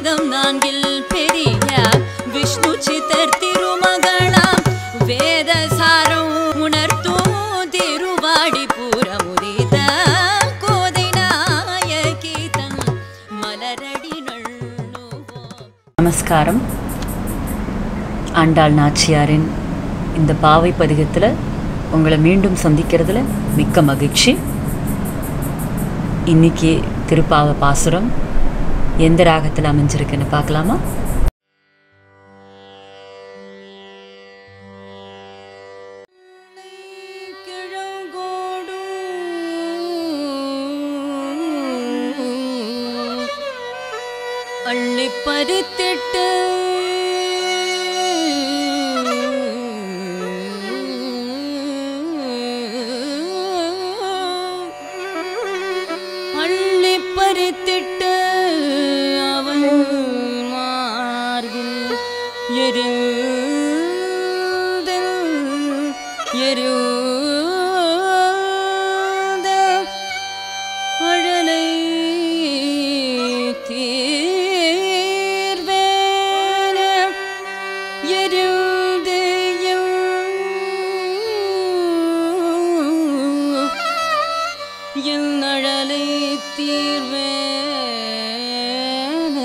வேதம் நான்கில் பெரிய விஷ்ணு சித்தர் திருமகளாம் வேதசாரம் உணர்த்தும் திருவாடி புறமுதித கோதை நாயகி தன் மலரடி நள்ளுவோம் நமஸ்காரம் ஆண்டாள் நாச்சியாரின் இந்த பாவை பதிகத்தில் உங்களை மீண்டும் சந்திக்கிறதுல மிக்க மகிழ்ச்சி இன்னைக்கு திருப்பாவ பாசுரம் எந்த ராகத்தில் அமைஞ்சிருக்குன்னு பார்க்கலாமா அள்ளி பறித்திட்டு அள்ளி பறித்திட்டு அவன் மார்பில் எரிந்து எரிந்த அழலை தீர்வேன எரிந்து என் அழலை தீர்வேன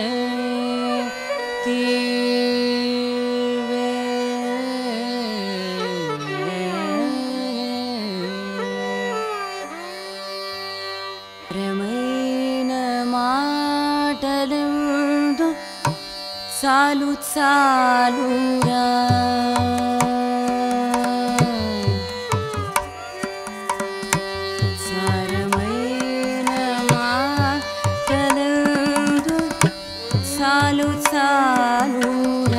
தீர்வேன ರಮೈನ ಮಾಡಲೆಂದು ಸಾಲು ಸಾಲೂರ ಸಾರಮೈನ ಮಾಡಲೆಂದು ಸಾಲು ಸಾಲೂರ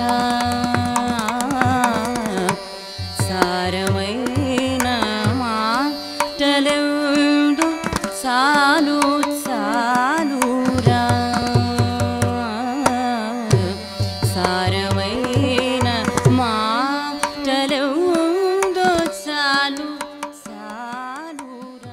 ಸಾರಮೈನ ಮಾಟಲೆಂದು ಸಾಲು ಸಾಲೂರ ಸಾರಮೈನ ಮಾಟಲೆಂದು ಸಾಲು ಸಾಲೂರ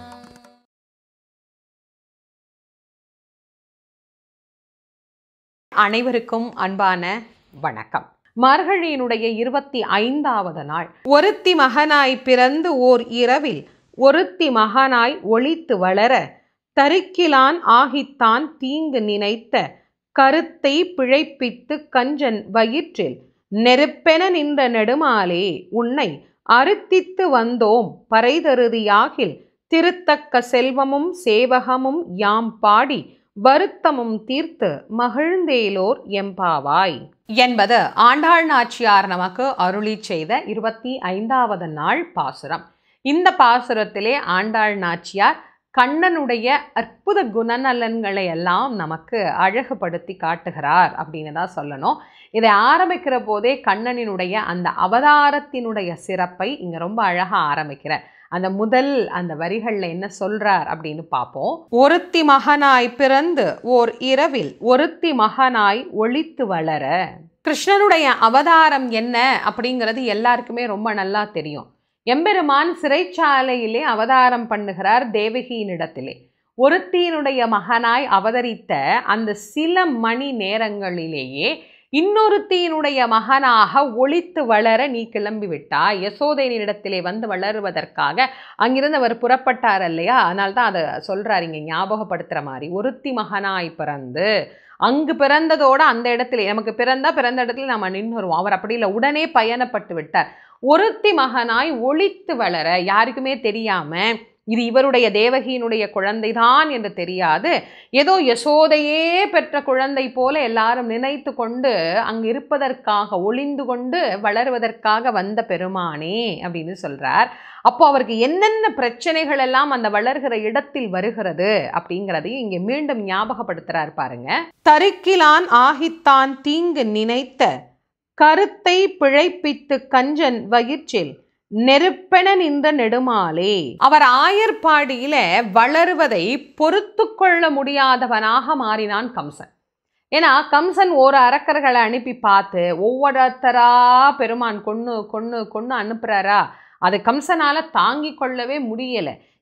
அனைவருக்கும் அன்பான வணக்கம் மார்கழியினுடைய இருபத்தி ஐந்தாவது நாள் ஒருத்தி மகனாய் பிறந்து ஓர் இரவில் ஒருத்தி மகனாய் ஒளித்து வளர தருக்கிலான் ஆகித்தான் தீங்கு நினைத்த கருத்தை பிழைப்பித்து கஞ்சன் வயிற்றில் நெருப்பென நின்ற நெடுமாலே உன்னை அறுத்தித்து வந்தோம் பறைதருதியாகில் திருத்தக்க செல்வமும் சேவகமும் யாம் பாடி வருத்தமும் தீர்த்து மகிழ்ந்தேலோர் எம்பாவாய் என்பது ஆண்டாள் நாச்சியார் நமக்கு அருளி செய்த இருபத்தி ஐந்தாவது நாள் பாசுரம் இந்த பாசுரத்திலே ஆண்டாள் நாச்சியார் கண்ணனுடைய அற்புத குணநலன்களை எல்லாம் நமக்கு அழகுபடுத்தி காட்டுகிறார் அப்படின்னு தான் சொல்லணும் இதை ஆரம்பிக்கிற போதே கண்ணனினுடைய அந்த அவதாரத்தினுடைய சிறப்பை இங்க ரொம்ப அழகா ஆரம்பிக்கிறார் அந்த முதல் அந்த வரிகள்ல என்ன சொல்றார் அப்படின்னு பார்ப்போம் ஒருத்தி மகனாய் பிறந்து ஓர் இரவில் ஒருத்தி மகனாய் ஒளித்து வளர கிருஷ்ணனுடைய அவதாரம் என்ன அப்படிங்கிறது எல்லாருக்குமே ரொம்ப நல்லா தெரியும் எம்பெருமான் சிறைச்சாலையிலே அவதாரம் பண்ணுகிறார் தேவகியினிடத்திலே ஒருத்தியினுடைய மகனாய் அவதரித்த அந்த சில மணி நேரங்களிலேயே இன்னொருத்தியினுடைய மகனாக ஒளித்து வளர நீ கிளம்பி விட்டாய் யசோதையினிடத்திலே வந்து வளருவதற்காக அங்கிருந்து அவர் புறப்பட்டார் இல்லையா அதனால தான் அதை சொல்றாரு இங்க ஞாபகப்படுத்துற மாதிரி ஒருத்தி மகனாய் பிறந்து அங்கு பிறந்ததோட அந்த இடத்துல நமக்கு பிறந்தா பிறந்த இடத்துல நம்ம நின்றுருவோம் அவர் அப்படி இல்லை உடனே பயணப்பட்டு விட்டார் ஒருத்தி மகனாய் ஒளித்து வளர யாருக்குமே தெரியாம இது இவருடைய தேவகியினுடைய குழந்தைதான் என்று தெரியாது ஏதோ யசோதையே பெற்ற குழந்தை போல எல்லாரும் நினைத்து கொண்டு அங்கு இருப்பதற்காக ஒளிந்து கொண்டு வளருவதற்காக வந்த பெருமானே அப்படின்னு சொல்றார் அப்போ அவருக்கு என்னென்ன பிரச்சனைகள் எல்லாம் அந்த வளர்கிற இடத்தில் வருகிறது அப்படிங்கிறதையும் இங்கே மீண்டும் ஞாபகப்படுத்துறார் பாருங்க தருக்கிலான் ஆகித்தான் தீங்கு நினைத்த கருத்தை பிழைப்பித்து கஞ்சன் வயிற்றில் நெருப்பென நின்ற நெடுமாலே அவர் ஆயர்பாடியில வளருவதை பொறுத்து கொள்ள முடியாதவனாக மாறினான் கம்சன் ஏன்னா கம்சன் ஒரு அரக்கர்களை அனுப்பி பார்த்து ஒவ்வொருத்தரா பெருமான் கொன்னு கொன்னு கொன்னு அனுப்புறாரா அது கம்சனால தாங்கி கொள்ளவே முடியல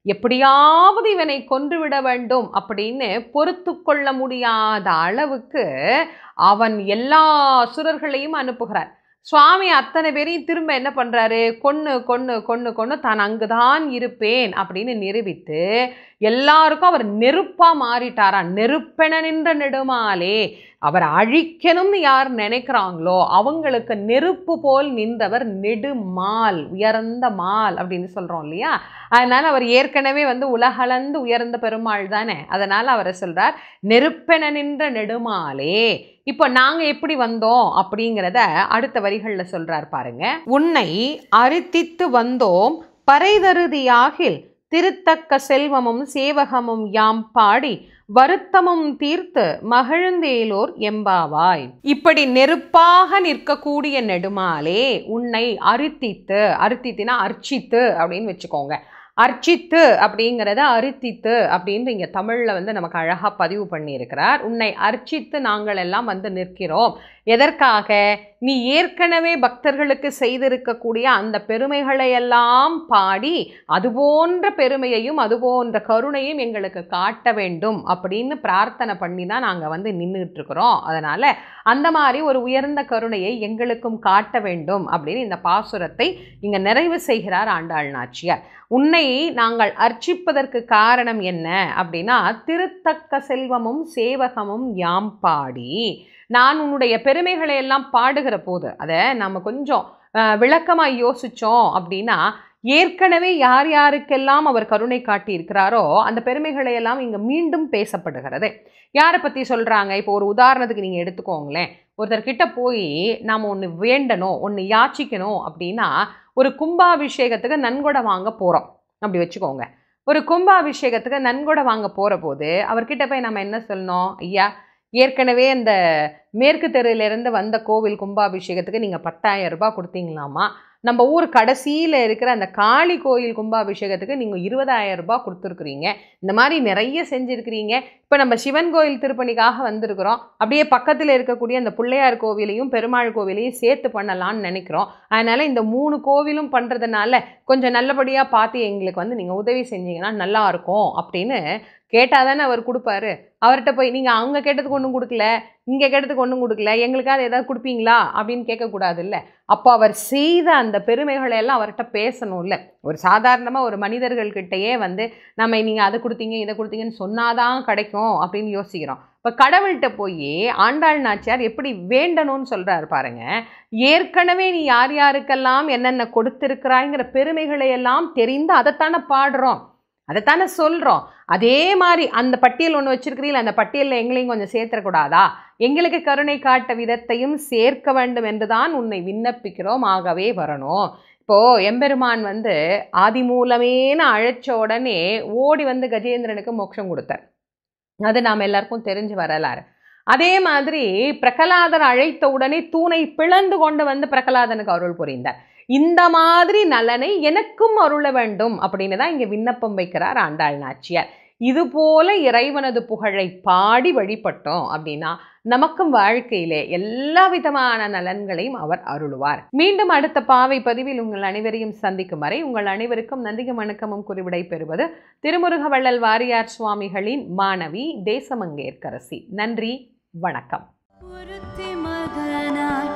எப்படியாவது இவனை கொன்றுவிட வேண்டும் அப்படின்னு பொறுத்து கொள்ள முடியாத அளவுக்கு அவன் எல்லா சுரர்களையும் அனுப்புகிறார் சுவாமி அத்தனை பேரையும் திரும்ப என்ன பண்றாரு கொன்னு கொன்னு கொன்னு கொன்னு தான் அங்குதான் இருப்பேன் அப்படின்னு நிரூபித்து எல்லாருக்கும் அவர் நெருப்பா மாறிட்டாரா நெருப்பென நின்ற நெடுமாலே அவர் அழிக்கணும்னு யார் நினைக்கிறாங்களோ அவங்களுக்கு நெருப்பு போல் நின்றவர் நெடுமால் உயர்ந்த மால் அப்படின்னு சொல்றோம் இல்லையா அதனால அவர் ஏற்கனவே வந்து உலகளந்து உயர்ந்த பெருமாள் தானே அதனால அவரை சொல்றார் நெருப்பென நின்ற நெடுமாலே இப்போ நாங்க எப்படி வந்தோம் அப்படிங்கிறத அடுத்த வரிகள்ல சொல்றார் பாருங்க உன்னை அரித்தித்து வந்தோம் பறைதருதியாகில் திருத்தக்க செல்வமும் சேவகமும் யாம் பாடி வருத்தமும் தீர்த்து மகிழ்ந்தேலோர் எம்பாவாய் இப்படி நெருப்பாக நிற்கக்கூடிய நெடுமாலே உன்னை அரித்தித்து அரித்தித்தினா அர்ச்சித்து அப்படின்னு வச்சுக்கோங்க அர்ச்சித்து அப்படிங்கிறத அரித்தித்து அப்படின்னு இங்கே தமிழில் வந்து நமக்கு அழகாக பதிவு பண்ணியிருக்கிறார் உன்னை அர்ச்சித்து நாங்கள் எல்லாம் வந்து நிற்கிறோம் எதற்காக நீ ஏற்கனவே பக்தர்களுக்கு செய்திருக்கக்கூடிய அந்த பெருமைகளை எல்லாம் பாடி அதுபோன்ற பெருமையையும் அதுபோன்ற கருணையும் எங்களுக்கு காட்ட வேண்டும் அப்படின்னு பிரார்த்தனை பண்ணி தான் நாங்கள் வந்து நின்றுட்டு இருக்கிறோம் அதனால் அந்த மாதிரி ஒரு உயர்ந்த கருணையை எங்களுக்கும் காட்ட வேண்டும் அப்படின்னு இந்த பாசுரத்தை இங்கே நிறைவு செய்கிறார் ஆண்டாள் நாச்சியார் உன்னை நாங்கள் அர்ச்சிப்பதற்கு காரணம் என்ன அப்படின்னா திருத்தக்க செல்வமும் சேவகமும் யாம் பாடி நான் உன்னுடைய பெருமைகளை எல்லாம் பாடுகிற போது அதை நம்ம கொஞ்சம் விளக்கமாக யோசித்தோம் அப்படின்னா ஏற்கனவே யார் யாருக்கெல்லாம் அவர் கருணை காட்டி இருக்கிறாரோ அந்த பெருமைகளை எல்லாம் இங்கே மீண்டும் பேசப்படுகிறது யாரை பற்றி சொல்கிறாங்க இப்போ ஒரு உதாரணத்துக்கு நீங்கள் எடுத்துக்கோங்களேன் ஒருத்தர்கிட்ட போய் நாம் ஒன்று வேண்டணும் ஒன்று யாச்சிக்கணும் அப்படின்னா ஒரு கும்பாபிஷேகத்துக்கு நன்கொடை வாங்க போகிறோம் அப்படி வச்சுக்கோங்க ஒரு கும்பாபிஷேகத்துக்கு நன்கொடை வாங்க போகிற போது அவர்கிட்ட போய் நம்ம என்ன சொல்லணும் ஐயா ஏற்கனவே இந்த மேற்கு தெருவிலேருந்து வந்த கோவில் கும்பாபிஷேகத்துக்கு நீங்கள் பத்தாயிரம் ரூபாய் கொடுத்தீங்களாமா நம்ம ஊர் கடைசியில் இருக்கிற அந்த காளி கோயில் கும்பாபிஷேகத்துக்கு நீங்கள் இருபதாயிரம் ரூபாய் கொடுத்துருக்குறீங்க இந்த மாதிரி நிறைய செஞ்சுருக்கிறீங்க இப்போ நம்ம சிவன் கோயில் திருப்பணிக்காக வந்திருக்கிறோம் அப்படியே பக்கத்தில் இருக்கக்கூடிய அந்த பிள்ளையார் கோவிலையும் பெருமாள் கோவிலையும் சேர்த்து பண்ணலாம்னு நினைக்கிறோம் அதனால் இந்த மூணு கோவிலும் பண்ணுறதுனால கொஞ்சம் நல்லபடியாக பார்த்து எங்களுக்கு வந்து நீங்கள் உதவி செஞ்சீங்கன்னா நல்லா இருக்கும் அப்படின்னு கேட்டால் தானே அவர் கொடுப்பாரு அவர்கிட்ட போய் நீங்கள் அவங்க கேட்டதுக்கு ஒன்றும் கொடுக்கல இங்கே கேட்டதுக்கு ஒன்றும் கொடுக்கல எங்களுக்காவது ஏதாவது கொடுப்பீங்களா அப்படின்னு கேட்கக்கூடாது இல்லை அப்போ அவர் செய்த அந்த பெருமைகளை எல்லாம் அவர்கிட்ட பேசணும் இல்லை ஒரு சாதாரணமாக ஒரு மனிதர்கள்கிட்டயே வந்து நம்ம நீங்கள் அதை கொடுத்தீங்க இதை கொடுத்தீங்கன்னு சொன்னாதான் கிடைக்கும் அப்படின்னு யோசிக்கிறோம் இப்போ கடவுள்கிட்ட போய் ஆண்டாள் நாச்சியார் எப்படி வேண்டணும்னு சொல்கிறாரு பாருங்க ஏற்கனவே நீ யார் யாருக்கெல்லாம் என்னென்ன கொடுத்துருக்கிறாய்ங்கிற பெருமைகளை எல்லாம் தெரிந்து அதைத்தானே பாடுறோம் அதைத்தானே சொல்கிறோம் அதே மாதிரி அந்த பட்டியல் ஒன்று வச்சிருக்கிறீங்களா அந்த பட்டியலில் எங்களையும் கொஞ்சம் சேர்த்துடக்கூடாதா எங்களுக்கு கருணை காட்ட விதத்தையும் சேர்க்க வேண்டும் என்றுதான் உன்னை விண்ணப்பிக்கிறோம் ஆகவே வரணும் இப்போது எம்பெருமான் வந்து ஆதி மூலமேன்னு அழைச்ச உடனே ஓடி வந்து கஜேந்திரனுக்கு மோட்சம் கொடுத்தார் அது நாம் எல்லாருக்கும் தெரிஞ்சு வரலாறு அதே மாதிரி பிரகலாதர் அழைத்த உடனே தூணை பிளந்து கொண்டு வந்து பிரகலாதனுக்கு அருள் புரிந்தார் இந்த மாதிரி நலனை எனக்கும் அருள வேண்டும் அப்படின்னு தான் இங்கே விண்ணப்பம் வைக்கிறார் ஆண்டாள் நாச்சியார் இது போல இறைவனது புகழை பாடி வழிபட்டோம் அப்படின்னா நமக்கும் வாழ்க்கையிலே எல்லா விதமான நலன்களையும் அவர் அருளுவார் மீண்டும் அடுத்த பாவை பதிவில் உங்கள் அனைவரையும் சந்திக்கும் வரை உங்கள் அனைவருக்கும் நந்தியும் வணக்கமும் குறிவிடை பெறுவது திருமுருகவள்ளல் வாரியார் சுவாமிகளின் மாணவி தேசமங்கேற்கரசி நன்றி வணக்கம் ஒருத்தி மகனாய்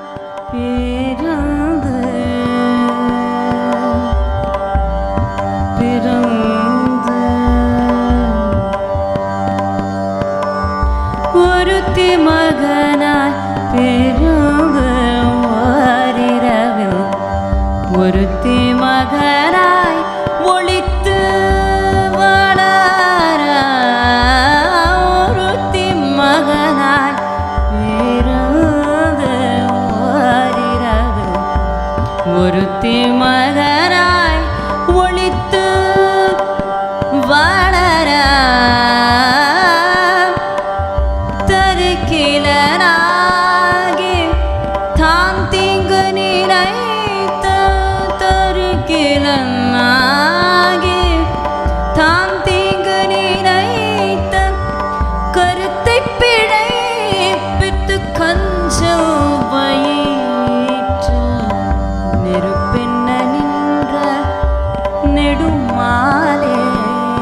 பிறந்து பிறந்து ஒருத்தி மகனாய் பிறந்து ஓரிரவில் ஒருத்தி மகனாய் ஒளித்து வளர ஒருத்தி மகனாய் பிறந்து ஓரிரவில் ஒருத்தி மகனாய் ஒளித்து வளர தருக்கிலனாகி தான் தீங்கு நினைத்த தருக்கிலனாகி தான் தீங்கு நினைத்த கருத்தை பிழைப்பித்து கஞ்சம் வயிற்று நெருப்பென்ன நின்ற நெடுமாலே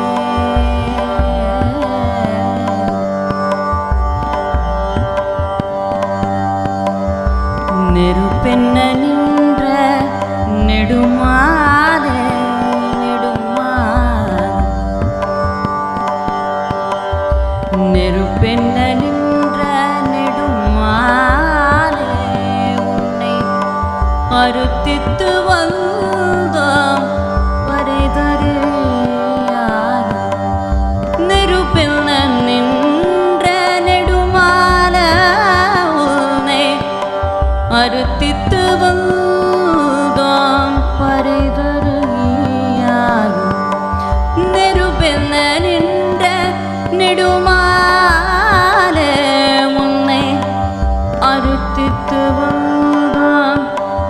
நெருப்பென்ன நின்ற நெடுமாலே நெடுமாலே நெருப்பென்ன நின்ற நெடுமாலே உன்னை அறுத்தித்து வந்தோம் வரைதறியாய் நெருப்பென்ன நின்ற நெடுமால உன்னை அறுத்தித்து வந்தோம் பறைதறியாய் நெருப்பென்ன நின்ற நெடுமால உன்னை அறுத்தித்து வந்தோம்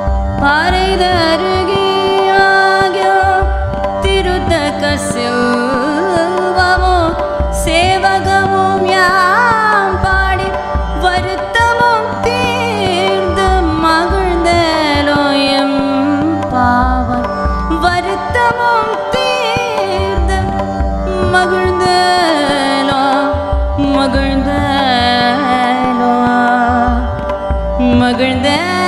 பறைதருகியாகியோ திருத்தக செல்வமோ சேவகமும் யாம் பாடி வருத்தமும் தீர்ந்து மகிழ்ந்தலோயம் பாவம் வருத்தமும் தீர்ந்து மகிழ்ந்தலோ மகிழ்ந்தலோ மகிழ்ந்த